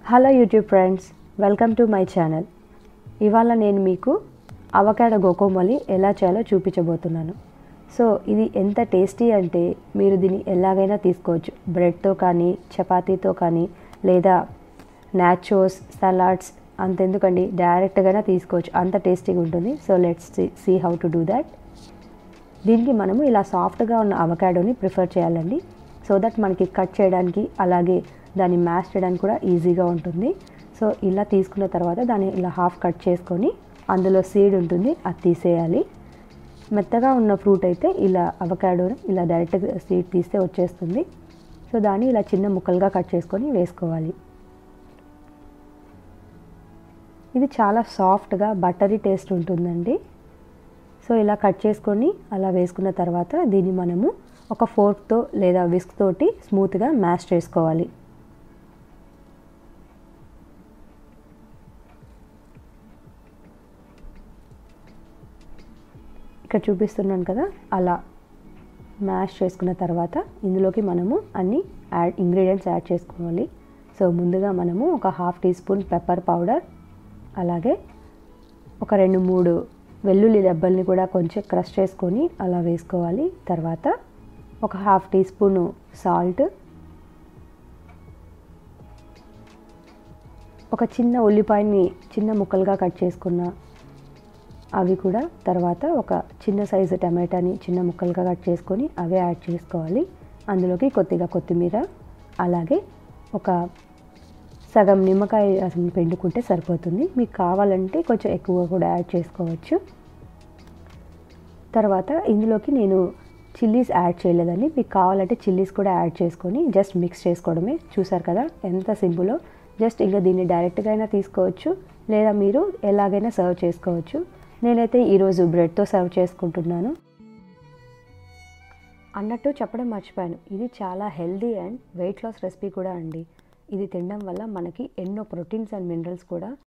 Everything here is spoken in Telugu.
hello YouTube friends welcome to my channel ఇవాళ నేను మీకు అవకాడో గోకోమలి ఎలా చేయాలో చూపించబోతున్నాను సో ఇది ఎంత టేస్టీ అంటే మీరు దీన్ని ఎలాగైనా తీసుకోవచ్చు బ్రెడ్తో కానీ చపాతీతో కానీ లేదా నాచోస్ సలాడ్స్ అంతెందుకండి డైరెక్ట్గానే తీసుకోవచ్చు అంత టేస్టీగా ఉంటుంది so let's see how to do that దీనికి మనము ఇలా సాఫ్ట్గా ఉన్న అవకాడోని ప్రిఫర్ చేయాలండి సో దట్ మనకి కట్ చేయడానికి అలాగే దాన్ని మ్యాష్ చేయడానికి కూడా ఈజీగా ఉంటుంది సో ఇలా తీసుకున్న తర్వాత దాన్ని ఇలా హాఫ్ కట్ చేసుకొని అందులో సీడ్ ఉంటుంది అది తీసేయాలి మెత్తగా ఉన్న ఫ్రూట్ అయితే ఇలా అవకాడోని ఇలా డైరెక్ట్గా సీడ్ తీస్తే వచ్చేస్తుంది సో దాన్ని ఇలా చిన్న ముక్కలుగా కట్ చేసుకొని వేసుకోవాలి ఇది చాలా సాఫ్ట్గా బటరీ టేస్ట్ ఉంటుందండి సో ఇలా కట్ చేసుకొని అలా వేసుకున్న తర్వాత దీన్ని మనము ఒక ఫోర్క్తో లేదా విస్క్ తోటి స్మూత్గా మ్యాష్ చేసుకోవాలి ఇక్కడ చూపిస్తున్నాను కదా అలా మ్యాష్ చేసుకున్న తర్వాత ఇందులోకి మనము అన్ని యాడ్ ఇంగ్రీడియంట్స్ యాడ్ చేసుకోవాలి సో ముందుగా మనము ఒక half teaspoon pepper powder అలాగే ఒక రెండు మూడు వెల్లుల్లి దెబ్బల్ని కూడా కొంచెం క్రష్ చేసుకొని అలా వేసుకోవాలి తర్వాత ఒక హాఫ్ టీ స్పూను సాల్ట్ ఒక చిన్న ఉల్లిపాయని చిన్న ముక్కలుగా కట్ చేసుకున్న అవి కూడా తర్వాత ఒక చిన్న సైజు టమాటాని చిన్న ముక్కలుగా కట్ చేసుకొని అవే యాడ్ చేసుకోవాలి అందులోకి కొద్దిగా కొత్తిమీర అలాగే ఒక సగం నిమ్మకాయ రసం పిండుకుంటే సరిపోతుంది మీకు కావాలంటే కొంచెం ఎక్కువ కూడా యాడ్ చేసుకోవచ్చు తర్వాత ఇందులోకి నేను చిల్లీస్ యాడ్ చేయలేదండి మీకు కావాలంటే చిల్లీస్ కూడా యాడ్ చేసుకొని జస్ట్ మిక్స్ చేసుకోవడమే చూసారు కదా ఎంత సింపులో జస్ట్ ఇంకా దీన్ని డైరెక్ట్గా అయినా తీసుకోవచ్చు లేదా మీరు ఎలాగైనా సర్వ్ చేసుకోవచ్చు నేనైతే ఈరోజు బ్రెడ్తో సర్వ్ చేసుకుంటున్నాను అన్నట్టు చెప్పడం మర్చిపోయాను ఇది చాలా healthy and weight loss recipe కూడా అండి ఇది తినడం వల్ల మనకి ఎన్నో ప్రోటీన్స్ అండ్ మినరల్స్ కూడా